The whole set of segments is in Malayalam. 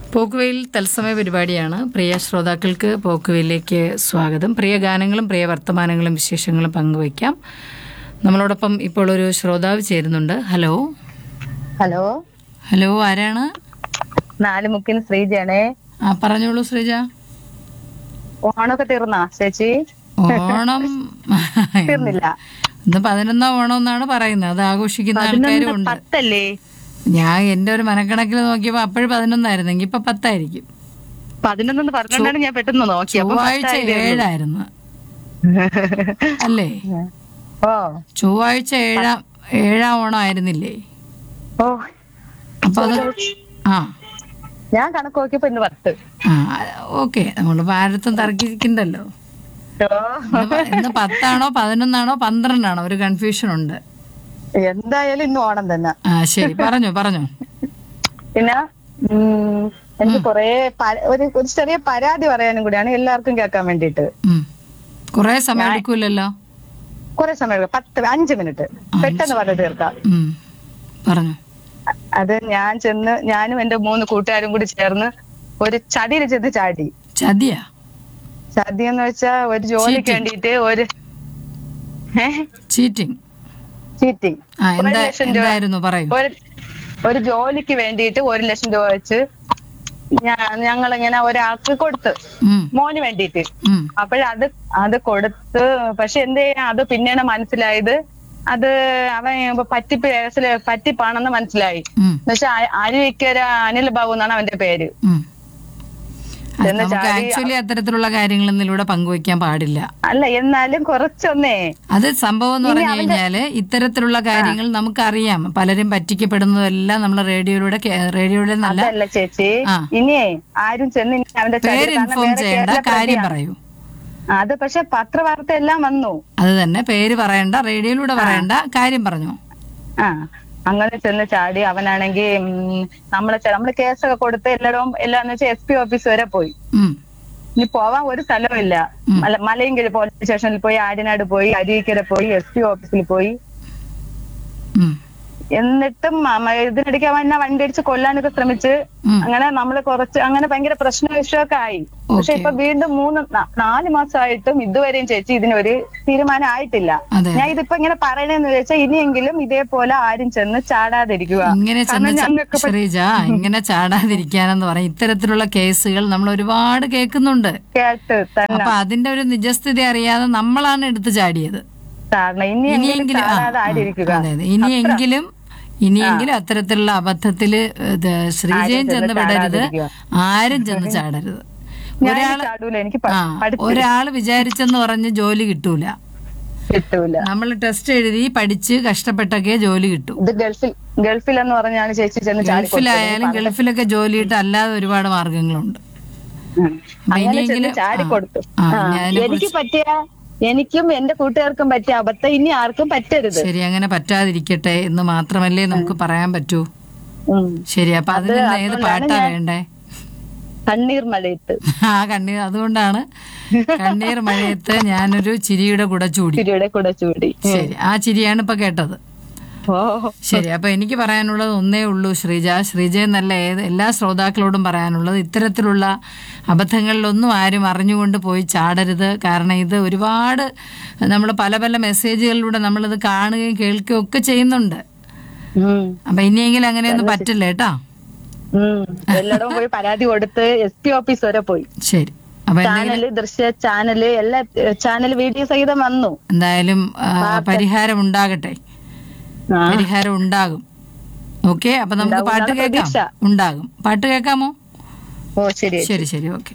പോക്കുവെയിൽ തത്സമയ പരിപാടിയാണ് പ്രിയ ശ്രോതാക്കൾക്ക് പോക്കുവെയിലേക്ക് സ്വാഗതം പ്രിയ ഗാനങ്ങളും പ്രിയ വർത്തമാനങ്ങളും വിശേഷങ്ങളും പങ്കുവയ്ക്കാം നമ്മളോടൊപ്പം ഇപ്പോൾ ഒരു ശ്രോതാവ് ചേരുന്നുണ്ട് ഹലോ ഹലോ ഹലോ ആരാണ് നാല് മുക്കിന് ശ്രീജയാണേ ആ പറഞ്ഞോളൂ ശ്രീജ ഓണൊക്കെ തീർന്നാ ചേച്ചി ഓണം തീർന്നില്ല ഇന്ന് പതിനൊന്നാം ഓണം എന്നാണ് പറയുന്നത് അത് ആഘോഷിക്കുന്ന ആൾക്കാരും പതിനൊന്ന് ഉണ്ട് പത്തല്ലേ ഞാൻ എന്റെ ഒരു മനക്കണക്കിൽ നോക്കിയപ്പോ അപ്പോഴും പതിനൊന്നായിരുന്നെങ്കിൽ ഇപ്പൊ പത്തായിരിക്കും പതിനൊന്നെന്ന് പറഞ്ഞോണ്ടാണ് ഞാൻ പെട്ടെന്ന് നോക്കി അപ്പൊ ചൊവ്വാഴ്ച പത്തായതേ ഉള്ളൂ. ഏഴായിരുന്നു അല്ലേ ഓ ചൊവ്വാഴ്ച ഏഴാം ഏഴാം ഓണം ആയിരുന്നില്ലേ ഓ അപ്പൊ അത് ആ ഞാൻ കണക്ക് നോക്കിയപ്പോ ഇന്ന് പത്ത് ആ ഓക്കെ നമ്മൾ ഭാരതം തർക്കിക്കണ്ടല്ലോ ഓ, ഇന്ന് പ- ഇന്ന് പത്താണോ പതിനൊന്നാണോ പന്ത്രണ്ടാണോ ഒരു കൺഫ്യൂഷൻ ഉണ്ട് എന്തായാലും ഇന്ന് ഓണം തന്നെ ആ ശരി പറഞ്ഞോ പറഞ്ഞോ പിന്നെ ഉം, എനിക്ക് കൊറേ പ- ഒരു ഒരു ചെറിയ പരാതി പറയാനും കൂടിയാണ് എല്ലാവർക്കും കേൾക്കാൻ വേണ്ടിയിട്ട് ഉം. കുറേ സമയം എടുക്കൂലല്ലോ കുറെ സമയം എടുക്കും. പത്ത് അഞ്ച് മിനിറ്റ് പെട്ടെന്ന് പറഞ്ഞു തീർക്കാം ഉം. പറഞ്ഞോ അത് ഞാൻ ചെന്ന് ഞാനും എന്റെ മൂന്ന് കൂട്ടുകാരും കൂടി ചേർന്ന് ഒരു ചതിയിൽ ചെന്ന് ചാടി ചതിയാ ചതി എന്ന് വെച്ചാ ഒരു ജോലിക്ക് വേണ്ടിയിട്ട് ഒരു ചീറ്റിംഗ് ചീറ്റിംഗ് ആ ഒരു എന്താ ലക്ഷം രൂപ എന്തായിരുന്നു പറയൂ ഒരു ഒരു ജോലിക്ക് വേണ്ടിയിട്ട് ഒരു ലക്ഷം രൂപ വെച്ച് ഞാൻ ഞങ്ങൾ ഇങ്ങനെ ഒരാൾക്ക് കൊടുത്ത് ഉം. മോന് വേണ്ടിയിട്ട് ഉം. അപ്പോഴത് അത് കൊടുത്ത് പക്ഷെ എന്ത് ചെയ്യാൻ അത് പിന്നെയാണ് മനസ്സിലായത് അത് അവൻ പറ്റിപ്പ് കേസില് പറ്റിപ്പാണെന്ന് മനസ്സിലായി ഉം. എന്നുവെച്ചാൽ അരുവിക്കര അനിൽ ബാബു എന്നാണ് അവന്റെ പേര് ഉം. അത് ചെന്ന് നമുക്ക് ചാടി- ആക്ച്വലി അത്തരത്തിലുള്ള കാര്യങ്ങളൊന്നും ഇതിലൂടെ പങ്കുവെക്കാൻ പാടില്ല അല്ല എന്നാലും കുറച്ചൊന്നേ അത് സംഭവം എന്ന് പറഞ്ഞു കഴിഞ്ഞാല് ഇത്തരത്തിലുള്ള കാര്യങ്ങൾ നമുക്കറിയാം പലരും പറ്റിക്കപ്പെടുന്നതെല്ലാം നമ്മൾ റേഡിയോയിലൂടെ കേ- റേഡിയോയിലൂടെ നല്ല അതല്ല ചേച്ചി ആ. ഇനിയേ ആരും ചെന്ന് ഇനി അവന്റെ ചതി- പേര് കാരണം ഇൻഫോം വേറെ ചെയ്യേണ്ട കേരള കാര്യം പ്രതിയാണ്. പറയൂ അത് പക്ഷെ പത്രവാർത്ത എല്ലാം വന്നു അത് തന്നെ പേര് പറയണ്ട റേഡിയോയിലൂടെ പറയണ്ട കാര്യം പറഞ്ഞു ആ അങ്ങനെ ചെന്ന് ചാടി അവനാണെങ്കിൽ നമ്മളെ ചെ- നമ്മള് കേസൊക്കെ കൊടുത്ത് എല്ലായിടവും എല്ലാം വെച്ചാൽ എസ് പി ഓഫീസ് വരെ പോയി ഉം. ഇനി പോവാൻ ഒരു സ്ഥലവും ഇല്ല മല മലയങ്കിരി പോലീസ് സ്റ്റേഷനിൽ പോയി ആര്യനാട് പോയി അരീക്കര പോയി എസ് പി ഓഫീസിൽ പോയി ഉം. എന്നിട്ടും മ- ഇതിനിടയ്ക്ക് അവൻ എന്നെ വണ്ടി അടിച്ച് കൊല്ലാനൊക്കെ ശ്രമിച്ച് ഉം. അങ്ങനെ നമ്മള് കുറച്ച് അങ്ങനെ ഭയങ്കര പ്രശ്ന വിഷയമൊക്കെ ആയി പക്ഷെ ഇപ്പൊ വീണ്ടും മൂന്ന് ന- നാല് മാസമായിട്ടും ഇതുവരെയും ചേച്ചി ഇതിനൊരു തീരുമാനം ആയിട്ടില്ല അതെ ഞാൻ ഇതിപ്പോ ഇങ്ങനെ പറയണെന്ന് വെച്ചാൽ ഇനിയെങ്കിലും ഇതേപോലെ ആരും ചെന്ന് ചാടാതിരിക്കുക ഇങ്ങനെ ചെന്ന് കാരണം ച- ഞങ്ങൾക്ക് ശ്രീജ ഇങ്ങനെ ചാടാതിരിക്കാനെന്ന് പറയും ഇത്തരത്തിലുള്ള കേസുകൾ നമ്മൾ ഒരുപാട് കേൾക്കുന്നുണ്ട് കേട്ട് തന്നെ അപ്പൊ അതിന്റെ ഒരു നിജസ്ഥിതി അറിയാതെ നമ്മളാണ് എടുത്തു ചാടിയത് കാരണം ഇനിയെങ്കിലും ഇനിയെങ്കിലും ആ, ചാടാതെ ആ, ആരിയിരിക്കുക അതെ അതെ ഇനിയെങ്കിലും ഇനിയെങ്കിലും അത്തരത്തിലുള്ള അബദ്ധത്തില് ഇത് ശ്രീജയും ചെന്ന് വിടരുത് ആരും ചെന്ന് ചാടരുത് ഞാൻ ഒരാള് ചാടൂല എനിക്ക് പ- ആ പഠിച്ച് ഒരാള് വിചാരിച്ചെന്ന് പറഞ്ഞ് ജോലി കിട്ടൂല കിട്ടൂല നമ്മൾ ടെസ്റ്റ് എഴുതി പഠിച്ച് കഷ്ടപ്പെട്ടൊക്കെ ജോലി കിട്ടും ഇത് ഗൾഫിൽ ഗൾഫിലെന്ന് പറഞ്ഞാണ് ചേച്ചി ചെന്ന് ചാടി ഗൾഫിലായാലും ഗൾഫിലൊക്കെ ജോലി കിട്ടും അല്ലാതെ ഒരുപാട് മാർഗങ്ങളുണ്ട് ഉം. അങ്ങനെ ചെന്ന് ഇനിയെങ്കിലും- ചാടി ആ, കൊടുത്തു ആ, ആ, ഇനി അതിനെ എനിക്ക് പറ്റിയ എനിക്കും എന്റെ കൂട്ടുകാർക്കും പറ്റിയ അബദ്ധം ഇനി ആർക്കും പറ്റരുത് ശരി അങ്ങനെ പറ്റാതിരിക്കട്ടെ എന്ന് മാത്രമല്ലേ നമുക്ക് പറയാൻ പറ്റൂ ഉം. ശരി അപ്പൊ അതിന് ഏത് പാട്ടാ വേണ്ടേ കണ്ണീർ മഴയത്ത് ആ കണ്ണീർ അതുകൊണ്ടാണ് കണ്ണീർ മഴയത്ത് ഞാനൊരു ചിരിയുടെ കൂടെ ചൂടി തിരിയുടെ കൂടെ ചൂടി ശരി ആ ചിരിയാണ് ഇപ്പൊ കേട്ടത് ഓ ശരി അപ്പൊ എനിക്ക് പറയാനുള്ളത് ഒന്നേ ഉള്ളൂ ശ്രീജ ശ്രീജ എന്നല്ല ഏത് എല്ലാ ശ്രോതാക്കളോടും പറയാനുള്ളത് ഇത്തരത്തിലുള്ള അബദ്ധങ്ങളിലൊന്നും ആരും അറിഞ്ഞുകൊണ്ട് പോയി ചാടരുത് കാരണം ഇത് ഒരുപാട് നമ്മൾ പല പല മെസ്സേജുകളിലൂടെ നമ്മളിത് കാണുകയും കേൾക്കുകയും ഒക്കെ ചെയ്യുന്നുണ്ട് ഉം. അപ്പൊ ഇനിയെങ്കിലും അങ്ങനെയൊന്നും പറ്റില്ല കേട്ടോ ഉം. എല്ലായിടവും പോയി പരാതി കൊടുത്ത് എസ് പി ഓഫീസ് വരെ പോയി ശരി അപ്പൊ എന്തെങ്കിലും ചാനല് ദൃശ്യ ചാനല് എല്ലാ ചാനൽ വീഡിയോ സഹിതം വന്നു എന്തായാലും ആ, പരിഹാരം ഉണ്ടാകട്ടെ ആ. പരിഹാരം ഉണ്ടാകും ഓക്കെ അപ്പൊ നമുക്ക് പാട്ട് ഉണ്ടാവുമെന്നാണ് കേൾക്കാം പ്രതീക്ഷ. ഉണ്ടാകും പാട്ട് കേൾക്കാമോ ഓ ശരി ശരി ശരി ഓക്കെ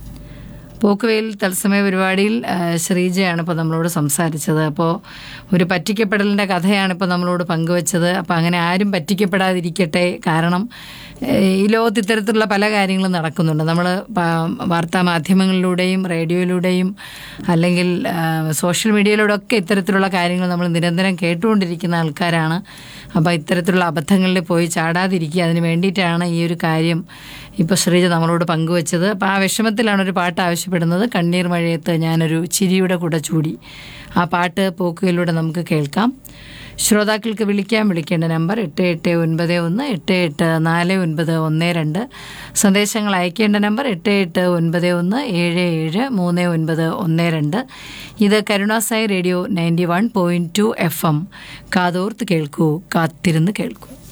പോക്കുവെയിൽ തത്സമയ പരിപാടിയിൽ ആ, ശ്രീജയാണ് ഇപ്പോൾ നമ്മളോട് സംസാരിച്ചത് അപ്പോൾ ഒരു പറ്റിക്കപ്പെടലിൻ്റെ കഥയാണ് ഇപ്പോൾ നമ്മളോട് പങ്കുവച്ചത് അപ്പോൾ അങ്ങനെ ആരും പറ്റിക്കപ്പെടാതിരിക്കട്ടെ കാരണം ഏ, ഈ ലോകത്ത് ഇത്തരത്തിലുള്ള പല കാര്യങ്ങളും നടക്കുന്നുണ്ട് നമ്മൾ വാർത്താ മാധ്യമങ്ങളിലൂടെയും റേഡിയോയിലൂടെയും അല്ലെങ്കിൽ ആ, സോഷ്യൽ മീഡിയയിലൂടെ ഒക്കെ ഇത്തരത്തിലുള്ള കാര്യങ്ങൾ നമ്മൾ നിരന്തരം കേട്ടുകൊണ്ടിരിക്കുന്ന ആൾക്കാരാണ് അപ്പോൾ ഇത്തരത്തിലുള്ള അബദ്ധങ്ങളിൽ പോയി ചാടാതിരിക്കുക അതിന് വേണ്ടിയിട്ടാണ് ഈ ഒരു കാര്യം ഇപ്പോൾ ശ്രീജ നമ്മളോട് പങ്കുവച്ചത് അപ്പോൾ ആ വിഷമത്തിലാണ് ഒരു പാട്ട് ആവശ്യപ്പെടുന്നത് കണ്ണീർ മഴയത്ത് ഞാനൊരു ചിരിയുടെ കൂടെ ചൂടി ആ പാട്ട് പോക്കുകളിലൂടെ നമുക്ക് കേൾക്കാം ശ്രോതാക്കൾക്ക് വിളിക്കാൻ വിളിക്കേണ്ട നമ്പർ എട്ട് എട്ട് ഒൻപത് ഒന്ന് എട്ട് എട്ട് നാല് ഒൻപത് ഒന്ന് രണ്ട് സന്ദേശങ്ങൾ അയക്കേണ്ട നമ്പർ എട്ട് എട്ട് ഒൻപത് ഒന്ന് ഏഴ് ഏഴ് മൂന്ന് ഒൻപത് ഒന്ന് രണ്ട് ഇത് Karunasai radio ninety one point two F M കാതോർത്ത് കേൾക്കൂ കാത്തിരുന്ന് കേൾക്കൂ